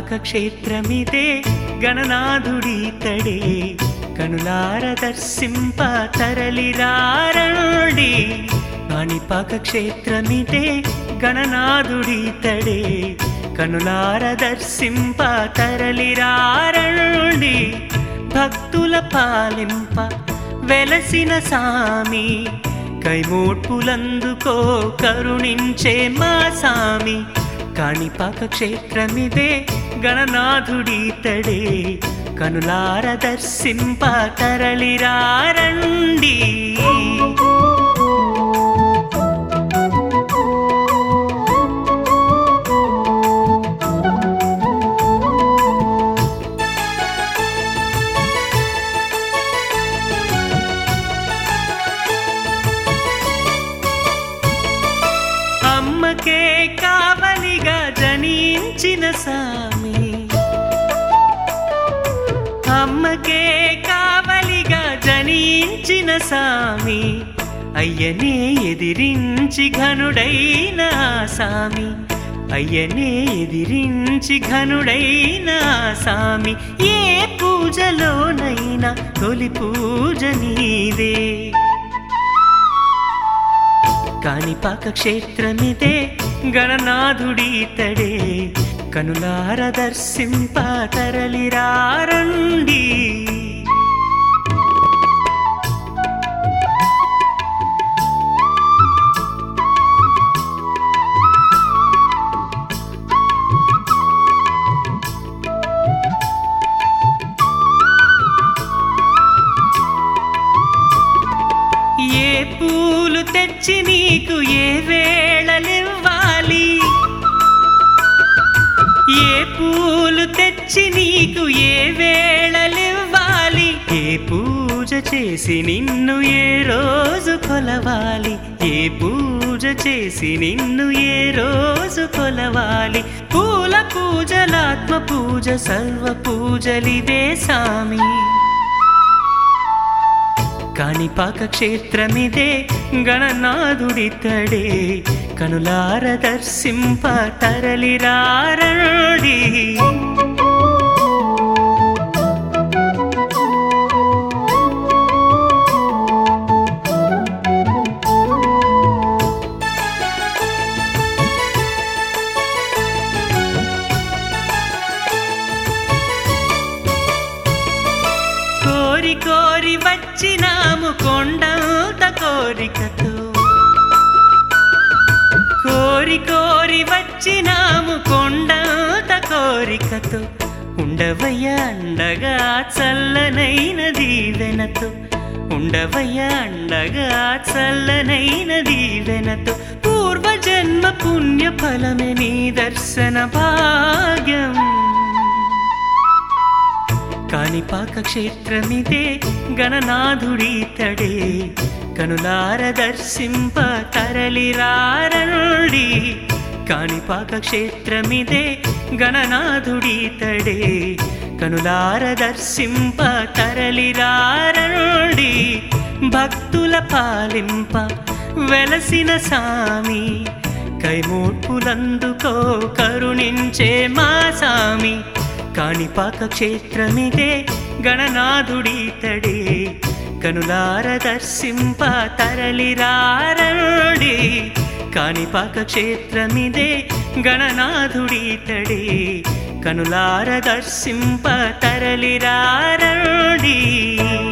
కాణిపాక క్షేత్రమిదే గణనాథుడీతడే కనులార దర్శింప తరలిరారండి కాణిపాక క్షేత్రమిదే గణనాథుడీతడే కనులార దర్శింప తరలిరారండి భక్తుల పాలింప వెలసిన సామి కైమోట్పులందుకో కరుణించే మా సామి కాణిపాక క్షేత్రమిదే గణనాథుడీతడే కనులార దర్శింప తరలిరారండి అమ్మకే కావలిగా జనించిన సామి అమ్మకే కావలిగా జనించిన సామి అయ్యనే ఎదిరించి ఘనుడైన ఆ సామి అయ్యనే ఎదిరించి ఘనుడైన ఆ సామి ఏ పూజలోనైనా తొలి పూజ నీదే కాణిపాక క్షేత్రమిదే గణనాథుడీతడే కనులార దర్శింప తరలిరారండి ఏ పూలు తెచ్చి నీకు ఏ వేళలివ్వాలి ఏ పూలు తెచ్చి నీకు ఏ వేళలివ్వాలి ఏ పూజ చేసి నిన్ను ఏ రోజు కొలవాలి ఏ పూజ చేసి నిన్ను ఏ రోజు కొలవాలి పూల పూజలాత్మ పూజ సర్వ పూజలివే సామి కాణిపాక క్షేత్రమిదే గణనాథుడితడే కనులార దర్శింప తరలిరారండి కోరి కోరి వచ్చినాము కొండంత కోరికతో కోరి కోరి వచ్చినాము కొండంత కోరికతో ఉండవయ్య అండగా చల్లనైన దీవెనతో ఉండవయ్య అండగా చల్లనైన దీవెనతో పూర్వజన్మ పుణ్య ఫలమే నీ దర్శన భాగ్యం కాణిపాక క్షేత్రమిదే గణనాథుడీతడే కనులార దర్శింప తరలిరారండి కాణిపాక క్షేత్రమిదే గణనాథుడీతడే కనులార దర్శింప తరలిరారండి భక్తుల పాలింప వెలసిన సామి కైమూర్పులందుకో కరుణించే మా సామి కాణిపాక క్షేత్రమిదే గణనాథుడీతడే కనులార దర్శింప తరలిరారండి కాణిపాక క్షేత్రమిదే గణనాథుడీతడే కనులార దర్శింప తరలిరారండి